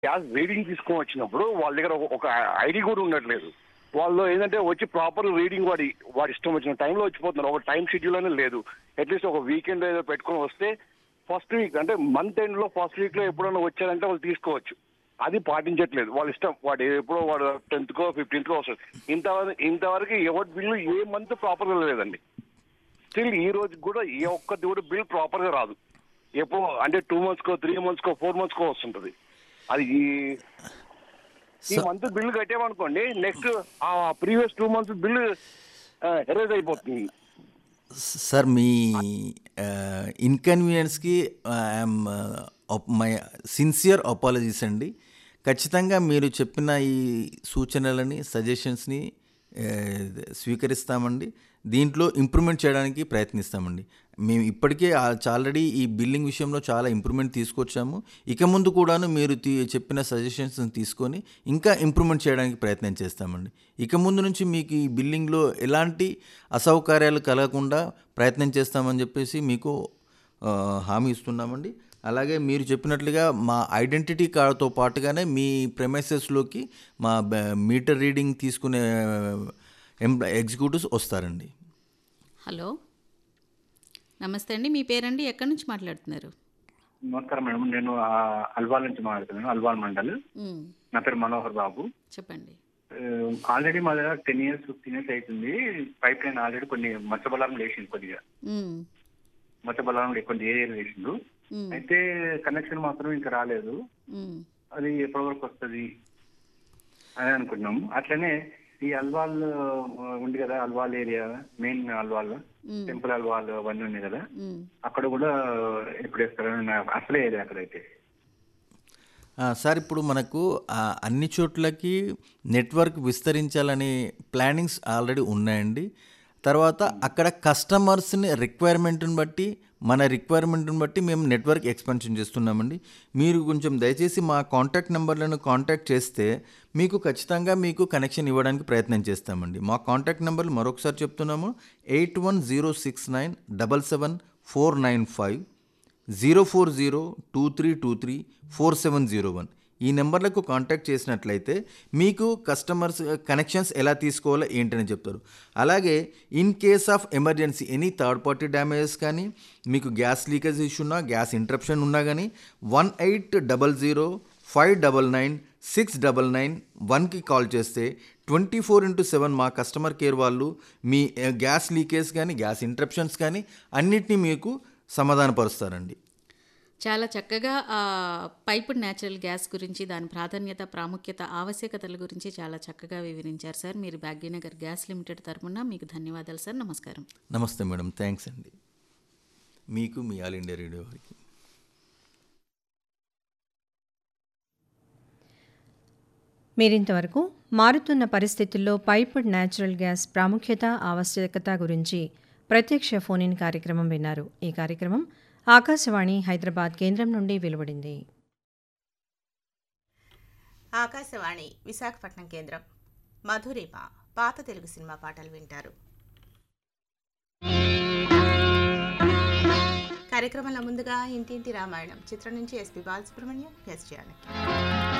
Gas reading తీసుకొని వచ్చినప్పుడు వాళ్ళ దగ్గర ఒక- ఒక ఐడి కూడా ఉండట్లేదు వాళ్ళు ఏంటంటే వచ్చి ప్రాపర్ రీడింగ్ వాడి వాడి ఇష్టం వచ్చిన టైంలో వచ్చిపోతున్నారు ఒక టైం షెడ్యూల్ అనేది లేదు అట్లీస్ట్ ఒక వీకెండ్ ఏదో పెట్టుకొని వస్తే ఫస్ట్ వీక్ అంటే మంత్ ఎండ్ లో ఫస్ట్ వీక్ లో ఎప్పుడైనా వచ్చారంటే వాళ్ళు తీసుకోవచ్చు అది పాటించట్లేదు వాళ్ళ ఇష్టం వాడు ఎప్పుడో వాడు టెన్త్ కో ఫిఫ్టీన్త్ కో వస్తుంది ఇంతవరకు ఇంతవరకు ఎవరి బిల్లు ఏ మంత్ ప్రాపర్ గా లేదండి స్టిల్ ఈ రోజు కూడా ఏ ఒక్కటి కూడా బిల్ ప్రాపర్ గా రాదు ఎప్పుడు అంటే టూ మంత్స్ కో త్రీ మంత్స్ కో ఫోర్ మంత్స్ కో వస్తుంటది అది ఈ ఈ So- మంత్ బిల్ కట్టామనుకోండి నెక్స్ట్ ఆ previous two months bill erase అయిపోతుంది సార్ మీ ఇన్కన్వీనియన్స్కి ఐఎమ్ మై సిన్సియర్ అపాలజీస్ అండి ఖచ్చితంగా మీరు చెప్పిన ఈ సూచనలని సజెషన్స్ని స్వీకరిస్తామండి దీంట్లో ఇంప్రూవ్మెంట్ చేయడానికి ప్రయత్నిస్తామండి మేము ఇప్పటికే ఆల్రెడీ ఈ బిల్లింగ్ విషయంలో చాలా ఇంప్రూవ్మెంట్ తీసుకొచ్చాము ఇక ముందు కూడాను మీరు తీ చెప్పిన సజెషన్స్ తీసుకొని ఇంకా ఇంప్రూవ్మెంట్ చేయడానికి ప్రయత్నం చేస్తామండి ఇక ముందు నుంచి మీకు ఈ బిల్లింగ్లో ఎలాంటి అసౌకర్యాలు కలగకుండా ప్రయత్నం చేస్తామని చెప్పేసి మీకు ఆ, హామీ ఇస్తున్నామండి అలాగే మీరు చెప్పినట్లుగా మా ఐడెంటిటీ కార్డుతో పాటుగానే మీ ప్రెమైసెస్లోకి మా బ- మీటర్ రీడింగ్ తీసుకునే ఎంప్లాయ్ ఎగ్జిక్యూటివ్స్ వస్తారండి హలో నమస్తే అండి మీ పేరండి ఎక్కడి నుంచి మాట్లాడుతున్నారు నమస్కారం మేడం నేను ఆ, అల్వాల్ నుంచి మాట్లాడుతున్నాను అల్వాల్ మండల్ ఉమ్, నా పేరు మనోహర్ బాబు చెప్పండి ఆల్రెడీ మా దగ్గర టెన్ ఇయర్స్ ఫిఫ్టీన్ ఇయర్స్ అవుతుంది పైప్ లైన్ ఆల్రెడీ కొన్ని మచ్చ బలారం లేచింది కొద్దిగా ఉమ్, మచ్చ బలారం కొన్ని ఏరియాలు లేచిండు ఉమ్, అయితే కనెక్షన్ మాత్రం ఇంకా రాలేదు ఉమ్, అది ఎప్పటి వరకు వస్తుంది అని అనుకున్నాము అట్లనే ఈ అల్వాల్ ఆ, ఉంది కదా Alwal area main Alwal um, temple Alwal అవన్నీ ఉన్నాయి కదా ఉమ్. అక్కడ కూడా ఎప్పుడు వేస్తారని నాకు అసలే ఏరియా అక్కడైతే ఆ, సార్ ఇప్పుడు మనకు ఆ, అన్ని చోట్లకి నెట్వర్క్ విస్తరించాలనే ప్లానింగ్స్ ఆల్రెడీ ఉన్నాయండి తర్వాత అక్కడ కస్టమర్స్ని రిక్వైర్మెంట్ని బట్టి మన రిక్వైర్మెంట్ని బట్టి మేము నెట్వర్క్ ఎక్స్పెన్షన్ చేస్తున్నామండి మీరు కొంచెం దయచేసి మా కాంటాక్ట్ నెంబర్లను కాంటాక్ట్ చేస్తే మీకు ఖచ్చితంగా మీకు కనెక్షన్ ఇవ్వడానికి ప్రయత్నం చేస్తామండి మా కాంటాక్ట్ నెంబర్లు మరొకసారి చెప్తున్నాము eight one zero six nine double seven four nine five zero four zero two three two three four seven zero one ఈ నెంబర్లకు కాంటాక్ట్ చేసినట్లయితే మీకు కస్టమర్స్ కనెక్షన్స్ ఎలా తీసుకోవాలో ఏంటని చెప్తారు అలాగే in case of emergency any third party damages కానీ మీకు గ్యాస్ లీకేజ్ ఇష్యూ ఉన్నా గ్యాస్ ఇంటరప్షన్ ఉన్నా కానీ one eight double zero five double nine six double nine వన్కి కాల్ చేస్తే ట్వంటీ ఫోర్ ఇంటూ సెవెన్ మా కస్టమర్ కేర్ వాళ్ళు మీ eh, గ్యాస్ లీకేజ్ కానీ గ్యాస్ ఇంటరప్షన్స్ కానీ అన్నిటినీ మీకు సమాధానపరుస్తారండి చాలా చక్కగా ఆ పైపుడ్ న్యాచురల్ గ్యాస్ గురించి దాని ప్రాధాన్యత ప్రాముఖ్యత ఆవశ్యకతల గురించి చాలా చక్కగా వివరించారు సార్ మీరు భాగ్యనగర్ గ్యాస్ లిమిటెడ్ తరపున మీకు ధన్యవాదాలు సార్ నమస్కారం నమస్తే మేడం థ్యాంక్స్ అండి మీకు మీ ఆల్ ఇండియా రేడియో వారికి మీరింతవరకు మారుతున్న పరిస్థితుల్లో పైపుడ్ న్యాచురల్ గ్యాస్ ప్రాముఖ్యత ఆవశ్యకత గురించి ప్రత్యక్ష ఫోన్ ఇన్ కార్యక్రమం విన్నారు ఈ కార్యక్రమం ఆకాశవాణి హైదరాబాద్ కేంద్రం నుండి వెలువడింది ఆకాశవాణి విశాఖపట్నం కేంద్రం మధురిమ పాత తెలుగు సినిమా పాటలు వింటారు కార్యక్రమంలో ముందుగా ఇంటింటి రామాయణం చిత్రం నుంచి ఎస్పి బాలసుబ్రహ్మణ్యం ఎస్ జానకి